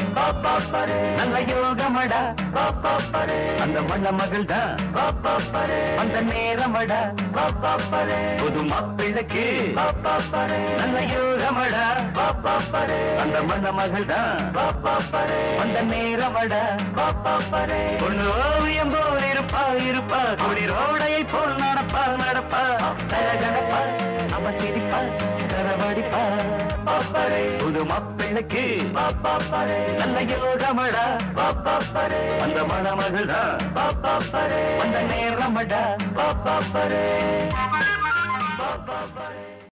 நல்ல யோகமடா அந்த மண்ண மகள் தான் அந்த நேரமடா புது மாப்பிள்ளைக்கு நல்ல யோகமடா அந்த மண்ண மகள் தான் அந்த நேரமடா பொண்ணு ஓவியம் போல் இருப்பா இருப்பா குளிரோடையை போல் நடப்பா நடப்பா தரகடப்பா அவ சிரிப்பா கரவடிப்பா புது மாப்பிள்ளைக்கு நல்ல யோகமடா அந்த மணமகள் தான் அந்த நேரமடா